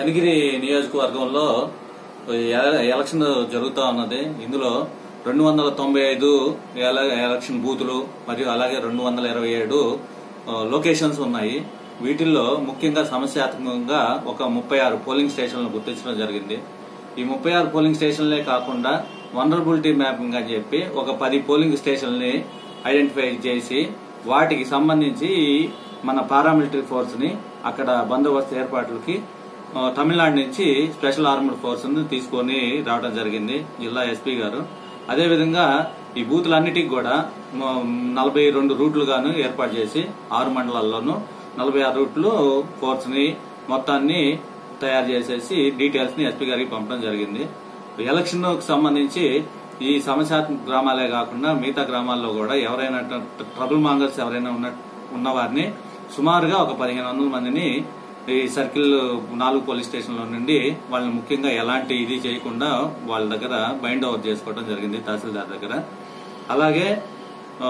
కనిగిరి నియోజకవర్గంలో ఎల- ఎలక్షన్ జరుగుతూ ఉన్నది ఇందులో రెండు వందల తొంభై ఐదు ఎల- ఎలక్షన్ బూతులు మరియు అలాగే రెండు వందల ఇరవై ఏడు ఆ, లొకేషన్స్ ఉన్నాయి వీటిల్లో ముఖ్యంగా సమస్యాత్మకంగా ఒక ముప్పై ఆరు పోలింగ్ స్టేషన్లను గుర్తించడం జరిగింది ఈ ముప్పై ఆరు పోలింగ్ స్టేషన్లే కాకుండా వనరబిలిటీ మ్యాపింగ్ అని చెప్పి ఒక పది పోలింగ్ స్టేషన్ని ఐడెంటిఫై చేసి వాటికి సంబంధించి మన పారామిలిటరీ ఫోర్స్ ని అక్కడ బందోబస్తు ఏర్పాట్లకి ఆ, తమిళనాడు నుంచి స్పెషల్ ఆర్మడ్ ఫోర్స్ ని తీసుకొని రావడం జరిగింది జిల్లా ఎస్పీ గారు అదేవిధంగా ఈ బూతులన్నిటికి కూడా మ- నలభై రెండు రూట్లు గాను ఏర్పాటు చేసి ఆరు మండలాల్లోనూ నలభై ఆరు రూట్లు ఫోర్స్ ని మొత్తాన్ని తయారు చేసేసి డీటెయిల్స్ ని ఎస్పీ గారికి పంపడం జరిగింది ఎలక్షన్ కు సంబంధించి ఈ సమస్యాత్మక గ్రామాలే కాకుండా మిగతా గ్రామాల్లో కూడా ఎవరైనా ట్రబుల్ మాంగర్స్ ఎవరైనా ఉన్న ఉన్నవారిని సుమారుగా ఒక పదిహేను వందల మందిని ఈ సర్కిల్ నాలుగు పోలీస్ స్టేషన్ల నుండి వాళ్ళని ముఖ్యంగా ఎలాంటి ఇది చేయకుండా వాళ్ళ దగ్గర బైండ్ ఓవర్ చేసుకోవడం జరిగింది తహసీల్దార్ దగ్గర అలాగే ఆ,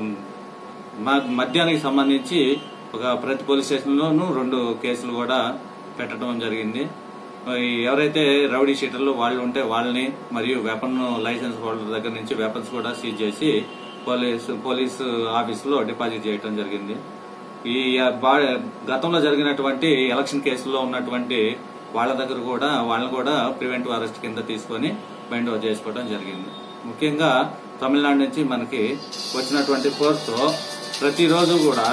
మ- మద్యానికి సంబంధించి ఒక ప్రతి పోలీస్ స్టేషన్లోనూ రెండు కేసులు కూడా పెట్టడం జరిగింది ఈ ఎవరైతే రౌడీ షీటర్లు వాళ్ళు ఉంటే వాళ్ళని మరియు వెపన్ లైసెన్స్ హోల్డర్ దగ్గర నుంచి వెపన్స్ కూడా సీజ్ చేసి పోలీసు పోలీసు ఆఫీసులో డిపాజిట్ చేయడం జరిగింది ఈ బా- గతంలో జరిగినటువంటి ఎలక్షన్ కేసుల్లో ఉన్నటువంటి వాళ్ళ దగ్గర కూడా వాళ్ళని కూడా ప్రివెంటివ్ అరెస్ట్ కింద తీసుకొని బైండ్ ఓవర్ చేసుకోవడం జరిగింది ముఖ్యంగా తమిళనాడు నుంచి మనకి వచ్చినటువంటి ఫోర్స్ తో ప్రతిరోజు కూడా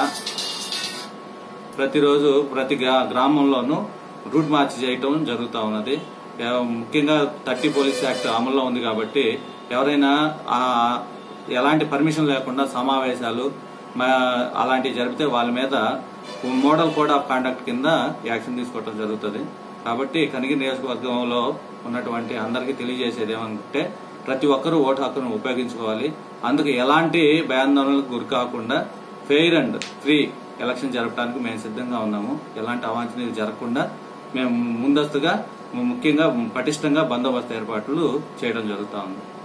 ప్రతిరోజు ప్రతి గ్రా- గ్రామంలోనూ రూట్ మార్చ్ చేయటం జరుగుతూ ఉన్నది ఏ- ముఖ్యంగా థర్టీ పోలీస్ యాక్ట్ అమల్లో ఉంది కాబట్టి ఎవరైనా ఆ ఎలాంటి పర్మిషన్ లేకుండా సమావేశాలు మా- అలాంటివి జరిపితే వాళ్ళ మీద మోడల్ కోడ్ ఆఫ్ కాండక్ట్ కింద యాక్షన్ తీసుకోవడం జరుగుతుంది కాబట్టి కనిగిరి నియోజకవర్గంలో ఉన్నటువంటి అందరికీ తెలియజేసేది ఏమంటే ప్రతి ఒక్కరూ ఓటు హక్కును ఉపయోగించుకోవాలి అందుకు ఎలాంటి భయాందోళనలకు గురి కాకుండా ఫెయిర్ అండ్ ఫ్రీ ఎలక్షన్ జరపడానికి మేము సిద్ధంగా ఉన్నాము ఎలాంటి అవాంఛనీయులు జరగకుండా మేము ముందస్తుగా ముఖ్యంగా పటిష్టంగా బందోబస్తు ఏర్పాట్లు చేయడం జరుగుతా ఉంది